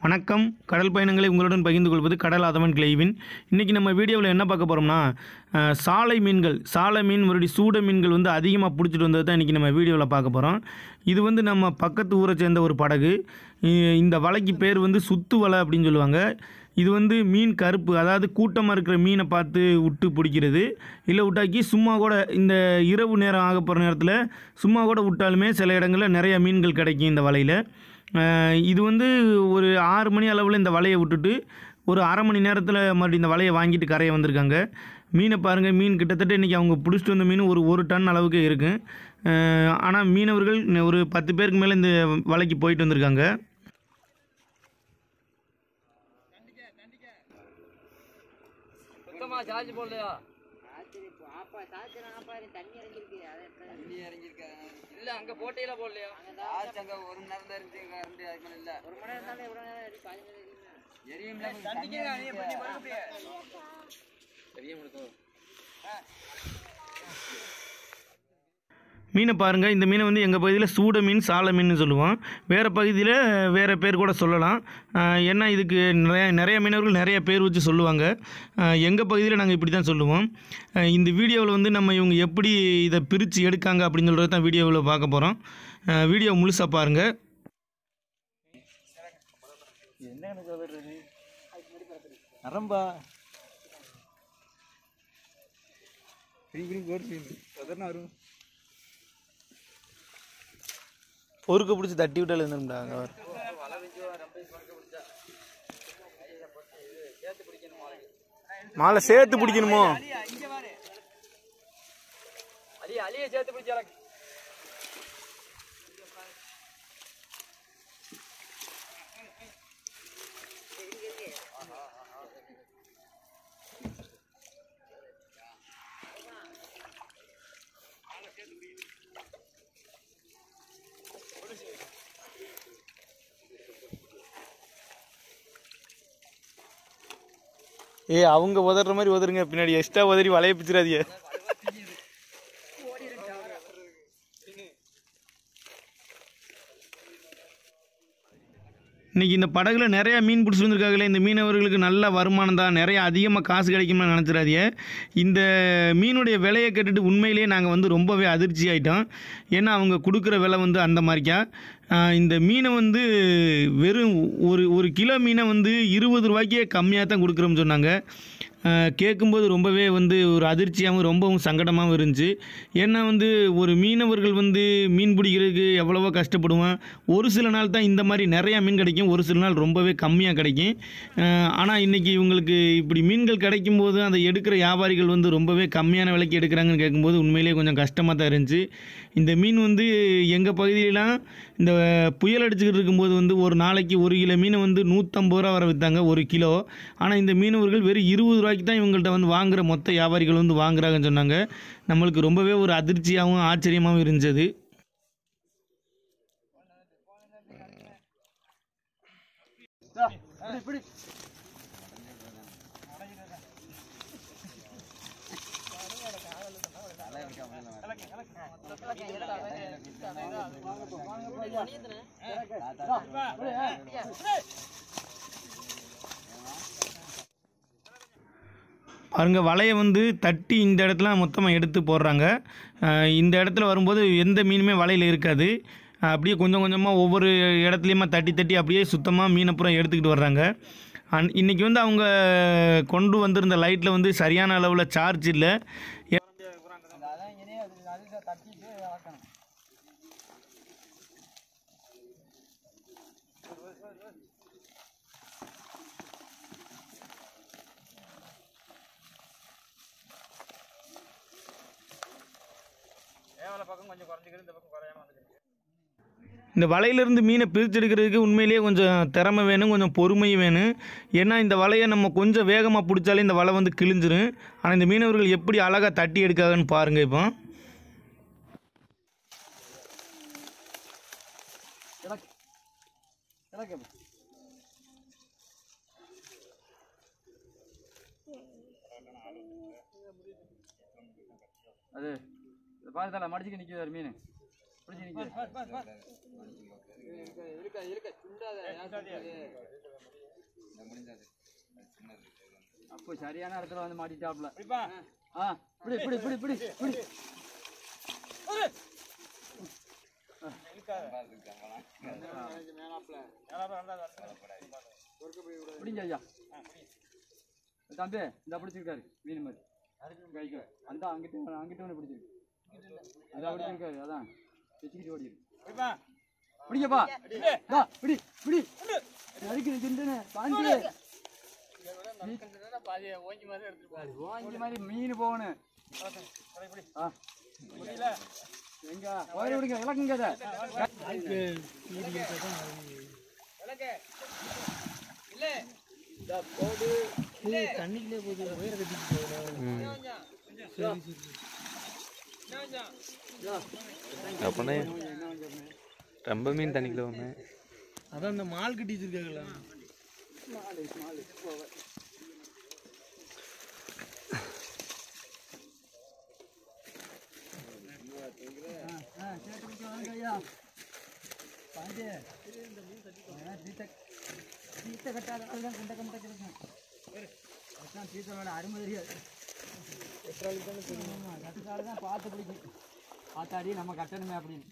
வணக்கம் கடல் பயணங்களை உங்களுடன் பகிர்ந்து கொள்வது கடல் அதவன் கிளைவின் இன்றைக்கி நம்ம வீடியோவில் என்ன பார்க்க போகிறோம்னா அஹ், சாலை மீன்கள் சாலை மீன் மறுபடி சூட மீன்கள் வந்து அதிகமாக பிடிச்சிட்டு வந்தது தான் இன்றைக்கி நம்ம வீடியோவில் பார்க்க போகிறோம் இது வந்து நம்ம பக்கத்து ஊரை சேர்ந்த ஒரு படகு இ- இந்த வலைக்கு பேர் வந்து சுத்து வலை அப்படின்னு சொல்லுவாங்க இது வந்து மீன் கருப்பு அதாவது கூட்டமாக இருக்கிற மீனை பார்த்து விட்டு பிடிக்கிறது இல்லை விட்டாக்கி சும்மா கூட இந்த இரவு நேரம் ஆக போகிற நேரத்தில் சும்மா கூட விட்டாலுமே சில இடங்களில் நிறைய மீன்கள் கிடைக்கும் இந்த வலையில் அஹ் இது வந்து ஒரு ஆறு மணி அளவில் இந்த வலையை விட்டுட்டு ஒரு அரை மணி நேரத்தில் மறுபடியும் இந்த வலையை வாங்கிட்டு கரையை வந்திருக்காங்க மீனை பாருங்கள் மீன் கிட்டத்தட்ட இன்றைக்கி அவங்க பிடிச்சிட்டு வந்த மீன் ஒரு ஒரு டன் அளவுக்கு இருக்குது ஆனால் மீனவர்கள் இன்னும் ஒரு பத்து பேருக்கு மேலே இந்த வலைக்கு போயிட்டு வந்திருக்காங்க சுத்தமா சார்ஜ் போடலையா தண்ணி இறங்கியிருக்கு இல்ல அங்க போட்டையில போடலையா ஆச்சு அங்க ஒரு மணி நேரம் தான் இருக்கு கரண்ட் அதுக்கு மேல இல்ல ஒரு மணி நேரம் எவ்வளவு நேரம் எரியும் பெரிய முடுக்கம் மீனை பாருங்கள் இந்த மீனை வந்து எங்கள் பகுதியில் சூட மீன் சால மீன் சொல்லுவோம் வேறு பகுதியில் வேறு பேர் கூட சொல்லலாம் ஆஹ் ஏன்னா இதுக்கு நிறைய நிறைய மீனவர்கள் நிறைய பேர் வச்சு சொல்லுவாங்க எங்கள் பகுதியில் நாங்கள் இப்படி தான் சொல்லுவோம் ஆஹ் இந்த வீடியோவில் வந்து நம்ம இவங்க எப்படி இதை பிரித்து எடுக்காங்க அப்படின்னு சொல்கிறது தான் வீடியோவில் பார்க்க போகிறோம் வீடியோ முழுசாக பாருங்கள் என்ன எனக்கு சொல்றது நரம்பா பிடி பிடி போட்டு அதனா வரும் பொறுக்க பிடிச்சி தட்டி விட்டால் இருந்துட்டாங்க அவர் மாலை சேர்த்து பிடிக்கணுமோ அலி அலியை சேர்த்து பிடிச்சால ஏ அவங்க உதற மாதிரி உதருங்க பின்னாடி எக்ஸ்ட்ரா உதறி வலைய பிச்சிடாதீங்க இன்னைக்கு இந்த படகுல நிறையா மீன் பிடிச்சி வந்திருக்காங்களே இந்த மீனவர்களுக்கு நல்ல வருமானம் தான் நிறைய அதிகமாக காசு கிடைக்கும்னு நினச்சிடாதீங்க இந்த மீனுடைய விலையை கேட்டுட்டு உண்மையிலேயே நாங்கள் வந்து ரொம்பவே அதிர்ச்சி ஆயிட்டோம் ஏன்னா அவங்க கொடுக்குற விலை வந்து அந்த மாதிரிக்கா ஆஹ் இந்த மீனை வந்து வெறும் ஒரு ஒரு கிலோ மீனை வந்து இருபது ரூபாய்க்கே கம்மியாக தான் கொடுக்குறோம்னு சொன்னாங்க ஆஹ் கேட்கும்போது ரொம்பவே வந்து ஒரு அதிர்ச்சியாகவும் ரொம்பவும் சங்கடமாகவும் இருந்துச்சு ஏன்னா வந்து ஒரு மீனவர்கள் வந்து மீன் பிடிக்கிறதுக்கு எவ்வளவோ கஷ்டப்படுவோம் ஒரு சில நாள் தான் இந்த மாதிரி நிறையா மீன் கிடைக்கும் ஒரு சில நாள் ரொம்பவே கம்மியாக கிடைக்கும் ஆனால் இன்றைக்கி இவங்களுக்கு இப்படி மீன்கள் கிடைக்கும் போது அதை எடுக்கிற வியாபாரிகள் வந்து ரொம்பவே கம்மியான விலைக்கு எடுக்கிறாங்கன்னு கேட்கும்போது உண்மையிலேயே கொஞ்சம் கஷ்டமாக தான் இருந்துச்சு இந்த மீன் வந்து எங்கள் பகுதியிலலாம் இந்த புயல் அடிச்சுக்கிட்டு இருக்கும்போது வந்து ஒரு நாளைக்கு ஒரு கிலோ மீனை வந்து நூற்றம்பது ரூபா வர விற்றாங்க ஒரு கிலோ ஆனால் இந்த மீனவர்கள் வெறும் இருபது ரூபாய்க்கு தான் இவங்கள்ட்ட வந்து வாங்குற மொத்த வியாபாரிகள் வந்து வாங்குறாங்கன்னு சொன்னாங்க நம்மளுக்கு ரொம்பவே ஒரு அதிர்ச்சியாகவும் ஆச்சரியமாகவும் இருந்துச்சு பாருங்க வலையை வந்து தட்டி இந்த இடத்துல மொத்தமாக எடுத்து போடுறாங்க அஹ் இந்த இடத்துல வரும்போது எந்த மீனுமே வலையில் இருக்காது அஹ் அப்படியே கொஞ்சம் கொஞ்சமாக ஒவ்வொரு இடத்துலையுமா தட்டி தட்டி அப்படியே சுத்தமாக மீனை பூரா எடுத்துக்கிட்டு வர்றாங்க அன் இன்றைக்கி வந்து அவங்க கொண்டு வந்திருந்த லைட்டில் வந்து சரியான அளவில் சார்ஜ் இல்லை அதான் இனி அது அது தட்டிட்டு வளர்க்கணும் ஏவல பக்கம் கொஞ்சம் குறைஞ்சிக்கிறது இந்த பக்கம் குறையாம வந்துருக்கு இந்த வலையிலேருந்து மீனை பிரிச்செடுக்கிறதுக்கு உண்மையிலேயே கொஞ்சம் திறமை வேணும் கொஞ்சம் பொறுமையும் வேணும் ஏன்னா இந்த வலையை நம்ம கொஞ்சம் வேகமாக பிடிச்சாலே இந்த வலை வந்து கிழிஞ்சிரும் ஆனால் இந்த மீனவர்கள் எப்படி அழகாக தட்டி எடுக்காங்கன்னு பாருங்கள் இப்போ எனக்கு அது பாரு தலை மடிச்சுக்கு நிற்கிது மீன் பிடிச்சி நிக்க இருக்க இருக்க சுண்டாத அப்போ சரியான இடத்துல வந்து மாட்டிட்டாப்ல ஆ இப்படி இப்படி இப்படி இப்படி இப்படி பிடிங்க ஐயா தம்பி இந்த பிடிச்சிருக்காரு மீன் மாதிரி கைக்கு அந்த அங்கிட்ட அங்கிட்ட ஒன்று பிடிச்சிருக்கு அதான் பிடிச்சிருக்காரு அதான் வச்சுக்கிட்டு ஓடி பிடிங்கப்பா தா, பிடி பிடி நறுக்கு திண்டுன்னு பாஞ்சு ஓஞ்சி மாதிரி மீன் போகணும் ஆ. எங்க ஓடி விடுங்க இலக்குங்க அதை தண்ணிக்குள்ளே போகுது உயர கட்டிட்டு போகணும் அப்படின்னா ரொம்ப மீன் தண்ணிக்குள்ள ஒன்று அதான் இந்த மால் கட்டி வச்சிருக்காங்களா பார்த்து பிடிக்கும் பார்த்தாடி நம்ம கட்டணுமே அப்படின்னு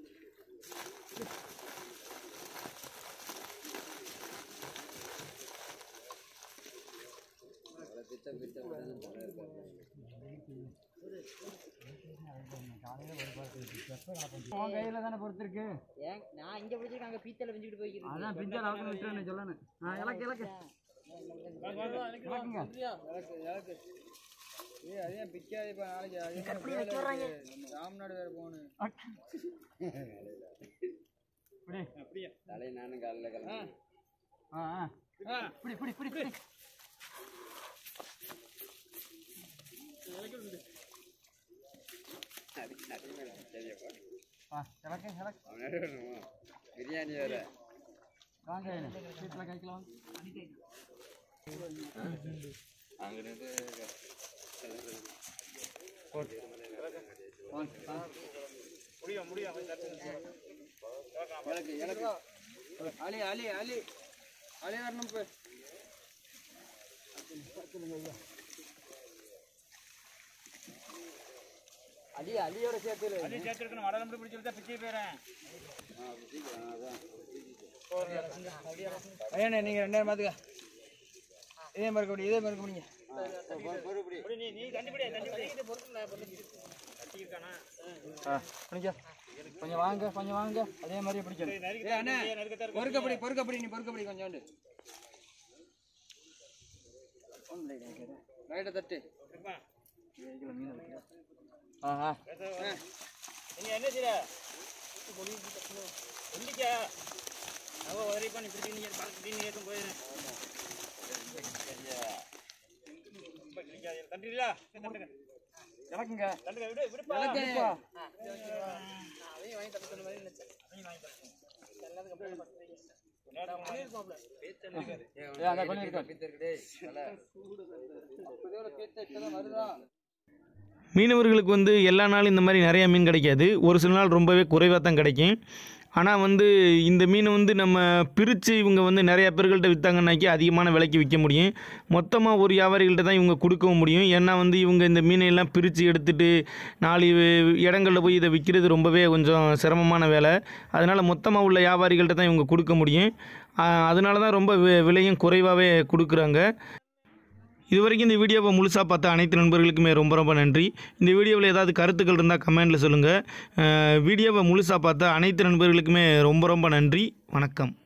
உன் கையில தானே பொறுத்திருக்கு ஏன் நான் இங்க பிடிச்சிருக்கேன் அங்க பீத்தல பிஞ்சுக்கிட்டு போய்க்கிட்டு அதான் பிஞ்சல் அவங்க விட்டுறேன்னு சொல்லணும் ஆ, இலக்கு இலக்கு இலக்குங்க ஏய் அதே பிக்காது இப்போ நாளைக்கு ராம்நாடு வேற போகணும் தலை நானும் காலையில் கிளம்பி ஆ ஆ பிடி பிடி பிடி பிடி ஆ இலக்கு இலக்கு பிரியாணி வேற வாங்க வீட்டில் கைக்கலாம் எனக்கு எனக்கு அலி அலி அலி அலி வரணும் இப்போ அலி அலியோட சேர்த்து அலி சேர்த்துருக்கணும் வடலம் மட்டும் பிடிச்சிருந்தா பிச்சை போயிறேன் ஐயண்ணே நீங்கள் ரெண்டாயிரம் பார்த்துக்க இதே மாதிரி கபடி இதே மாதிரி கபடிங்க நீ நீ கண்டுபிடி கண்டுபிடி ஆ பிடிக்க கொஞ்சம் வாங்க கொஞ்சம் வாங்க அதே மாதிரியே பிடிக்கணும் ஏய் அண்ணே பொறுக்கப்படி பொறுக்கப்படி நீ பொறுக்கப்படி கொஞ்சோண்டு ரைட்டை தட்டு ஆ ஆ நீ என்ன செய்ய எந்திக்கா அவ உதவி பண்ணி பிடிச்சி நீங்க பார்த்து நீ ஏற்றும் போயிடுறேன் தண்டுங்களா தண்டுங்க இலக்குங்க தண்டுங்க விடு விடுப்பா இலக்கு ஏய் அங்க கொஞ்சம் இருக்கா வருதா மீனவர்களுக்கு வந்து எல்லா நாளும் இந்த மாதிரி நிறையா மீன் கிடைக்காது ஒரு சில நாள் ரொம்பவே குறைவாக தான் கிடைக்கும் ஆனால் வந்து இந்த மீனை வந்து நம்ம பிரித்து இவங்க வந்து நிறையா பேர்கள்ட்ட விற்றாங்கன்னாக்கி அதிகமான விலைக்கு விற்க முடியும் மொத்தமாக ஒரு வியாபாரிகள்ட்ட தான் இவங்க கொடுக்கவும் முடியும் ஏன்னா வந்து இவங்க இந்த மீனை எல்லாம் பிரித்து எடுத்துட்டு நாலு இடங்களில் போய் இதை விற்கிறது ரொம்பவே கொஞ்சம் சிரமமான வேலை அதனால் மொத்தமாக உள்ள வியாபாரிகள்ட்ட தான் இவங்க கொடுக்க முடியும் ஆஹ் அதனால தான் ரொம்ப வி- விலையும் குறைவாகவே கொடுக்குறாங்க இது வரைக்கும் இந்த வீடியோவை முழுசாக பார்த்த அனைத்து நண்பர்களுக்குமே ரொம்ப ரொம்ப நன்றி இந்த வீடியோவில் ஏதாவது கருத்துக்கள் இருந்தால் கமெண்டில் சொல்லுங்கள் வீடியோவை முழுசாக பார்த்த அனைத்து நண்பர்களுக்குமே ரொம்ப ரொம்ப நன்றி வணக்கம்